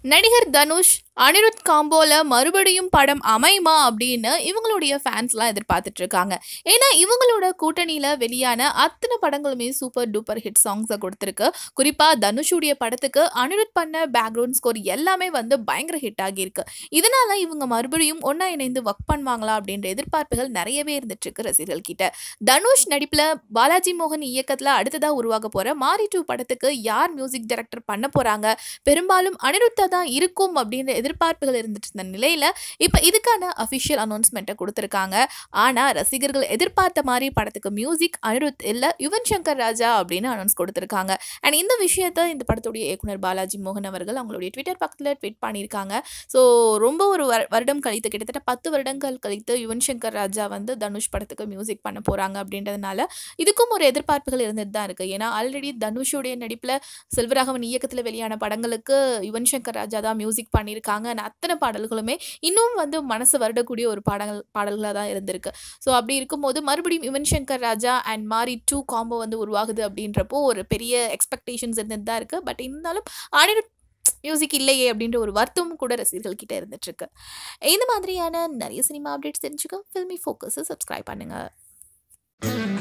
நடிகர் தனுஷ் அனிருத் காம்போல மறுபடியும் படம் அமையுமா அப்படின்னு இவங்களுடைய ஃபேன்ஸ்லாம் எதிர்பார்த்துட்டு இருக்காங்க ஏன்னா இவங்களோட கூட்டணியில வெளியான அத்தனை படங்களுமே சூப்பர் டூப்பர் ஹிட் சாங்ஸை கொடுத்துருக்கு குறிப்பா தனுஷுடைய படத்துக்கு அனிருத் பண்ண பேக்ரவுண்ட் ஸ்கோர் எல்லாமே வந்து பயங்கர ஹிட் ஆகியிருக்கு இதனால இவங்க மறுபடியும் ஒண்ணா இணைந்து ஒர்க் பண்ணுவாங்களா அப்படின்ற எதிர்பார்ப்புகள் நிறையவே இருந்துட்டு இருக்கு ரசிகர்கள் கிட்ட தனுஷ் நடிப்புல பாலாஜி மோகன் இயக்கத்துல அடுத்ததா உருவாக போற மாரி டூ படத்துக்கு யார் மியூசிக் டைரக்டர் பண்ண போறாங்க பெரும்பாலும் அனிருத்தா தான் இருக்கும் அப்படின்ற எதிர்பார்ப்புகள் இருந்துட்டு இருந்த நிலையில இப்போ இதுக்கான அஃபிஷியல் அனௌன்ஸ்மெண்ட்டை கொடுத்துருக்காங்க ஆனால் ரசிகர்கள் எதிர்பார்த்த மாதிரி படத்துக்கு மியூசிக் அனிருத் இல்லை யுவன் சங்கர் ராஜா அப்படின்னு அனௌன்ஸ் கொடுத்துருக்காங்க அண்ட் இந்த விஷயத்த இந்த படத்துடைய இயக்குனர் பாலாஜி மோகன் அவர்கள் அவங்களுடைய ட்விட்டர் பக்கத்தில் ட்வீட் பண்ணியிருக்காங்க ஸோ ரொம்ப ஒரு வரு- வருடம் கழித்து கிட்டத்தட்ட பத்து வருடங்கள் கழித்து யுவன் சங்கர் ராஜா வந்து தனுஷ் படத்துக்கு மியூசிக் பண்ண போகிறாங்க அப்படின்றதுனால இதுக்கும் ஒரு எதிர்பார்ப்புகள் இருந்துட்டு தான் இருக்குது ஏன்னா ஆல்ரெடி தனுஷுடைய நடிப்பில் செல்வராகவன் இயக்கத்தில் வெளியான படங்களுக்கு யுவன் சங்கர் ராஜா தான் மியூசிக் பண்ணியிருக்காங்க and அத்தனை பாடல்களுமே இன்னும் வந்து மனசு வருடக்கூடிய ஒரு பாடல் பாடல்களாக தான் இருந்திருக்கு ஸோ அப்படி இருக்கும்போது மறுபடியும் Yuvan Shankar Raja and Maari two combo வந்து உருவாகுது அப்படின்றப்போ ஒரு பெரிய எக்ஸ்பெக்டேஷன்ஸ் இருந்துட்டு தான் இருக்குது பட் இருந்தாலும் அனிருத் மியூசிக் இல்லையே அப்படின்ற ஒரு வருத்தமும் கூட ரசிகர்கள் கிட்ட இருந்துட்டு இருக்கு இந்த மாதிரியான நிறைய சினிமா அப்டேட்ஸ் தெரிஞ்சுக்க ஃபில்மி ஃபோக்கஸை சப்ஸ்கிரைப் பண்ணுங்க